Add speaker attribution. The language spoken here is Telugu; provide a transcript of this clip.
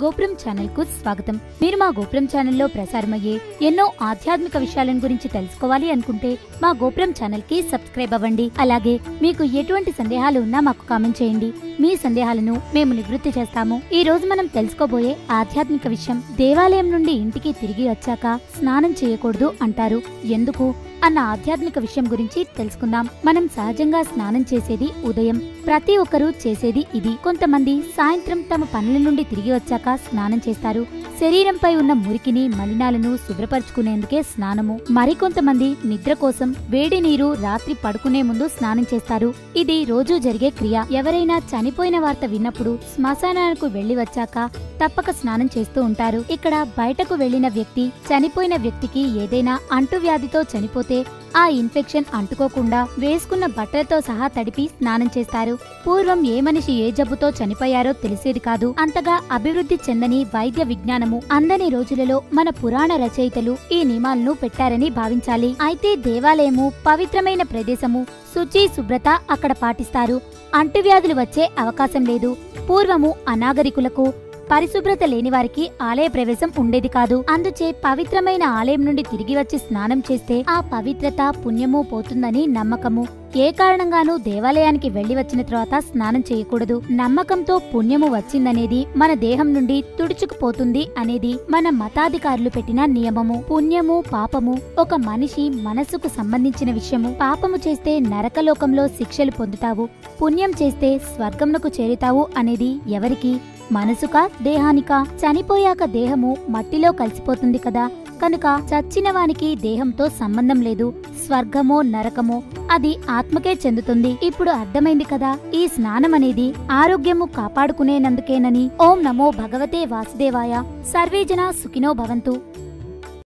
Speaker 1: గోపురం ఛానల్ కు స్వాగతం మీరు మా గోపురం ఛానల్లో ప్రసారమయ్యే ఎన్నో ఆధ్యాత్మిక విషయాలను గురించి తెలుసుకోవాలి అనుకుంటే మా గోపురం ఛానల్ కి సబ్స్క్రైబ్ అవ్వండి అలాగే మీకు ఎటువంటి సందేహాలు ఉన్నా మాకు కామెంట్ చేయండి మీ సందేహాలను మేము నివృత్తి చేస్తాము ఈ రోజు మనం తెలుసుకోబోయే ఆధ్యాత్మిక విషయం దేవాలయం నుండి ఇంటికి తిరిగి వచ్చాక స్నానం చేయకూడదు అంటారు ఎందుకు అన్న ఆధ్యాత్మిక విషయం గురించి తెలుసుకుందాం మనం సహజంగా స్నానం చేసేది ఉదయం ప్రతి ఒక్కరూ చేసేది ఇది కొంతమంది సాయంత్రం తమ పనుల నుండి తిరిగి వచ్చాక స్నానం చేస్తారు శరీరంపై ఉన్న మురికిని మలినాలను శుభ్రపరచుకునేందుకే స్నానము మరికొంతమంది నిద్ర కోసం వేడి నీరు రాత్రి పడుకునే ముందు స్నానం చేస్తారు ఇది రోజూ జరిగే క్రియ ఎవరైనా చనిపోయిన వార్త విన్నప్పుడు శ్మశానానికి వెళ్లి వచ్చాక తప్పక స్నానం చేస్తూ ఉంటారు ఇక్కడ బయటకు వెళ్లిన వ్యక్తి చనిపోయిన వ్యక్తికి ఏదైనా అంటువ్యాధితో చనిపోతే ఆ ఇన్ఫెక్షన్ అంటుకోకుండా వేసుకున్న బట్టలతో సహా తడిపి స్నానం చేస్తారు పూర్వం ఏ మనిషి ఏ జబ్బుతో చనిపోయారో తెలిసేది కాదు అంతగా అభివృద్ధి చెందని వైద్య విజ్ఞానము అందని రోజులలో మన పురాణ రచయితలు ఈ నియమాలను పెట్టారని భావించాలి అయితే దేవాలయము పవిత్రమైన ప్రదేశము శుచి శుభ్రత అక్కడ పాటిస్తారు అంటువ్యాధులు వచ్చే అవకాశం లేదు పూర్వము అనాగరికులకు పరిశుభ్రత లేని వారికి ఆలయ ప్రవేశం ఉండేది కాదు అందుచే పవిత్రమైన ఆలయం నుండి తిరిగి వచ్చి స్నానం చేస్తే ఆ పవిత్రత పుణ్యము పోతుందని నమ్మకము ఏ కారణంగానూ దేవాలయానికి వెళ్లి వచ్చిన తర్వాత స్నానం చేయకూడదు నమ్మకంతో పుణ్యము వచ్చిందనేది మన దేహం నుండి తుడుచుకుపోతుంది అనేది మన మతాధికారులు పెట్టిన నియమము పుణ్యము పాపము ఒక మనిషి మనసుకు సంబంధించిన విషయము పాపము చేస్తే నరకలోకంలో శిక్షలు పొందుతావు పుణ్యం చేస్తే స్వర్గంనకు చేరుతావు అనేది ఎవరికి మనసుక దేహానిక చనిపోయాక దేహము మట్టిలో కలిసిపోతుంది కదా కనుక చచ్చిన వానికి దేహంతో సంబంధం లేదు స్వర్గమో నరకమో అది ఆత్మకే చెందుతుంది ఇప్పుడు అర్థమైంది కదా ఈ స్నానం అనేది ఆరోగ్యము కాపాడుకునేనందుకేనని ఓం నమో భగవతే వాసుదేవాయ సర్వేజన సుఖినో భవంతు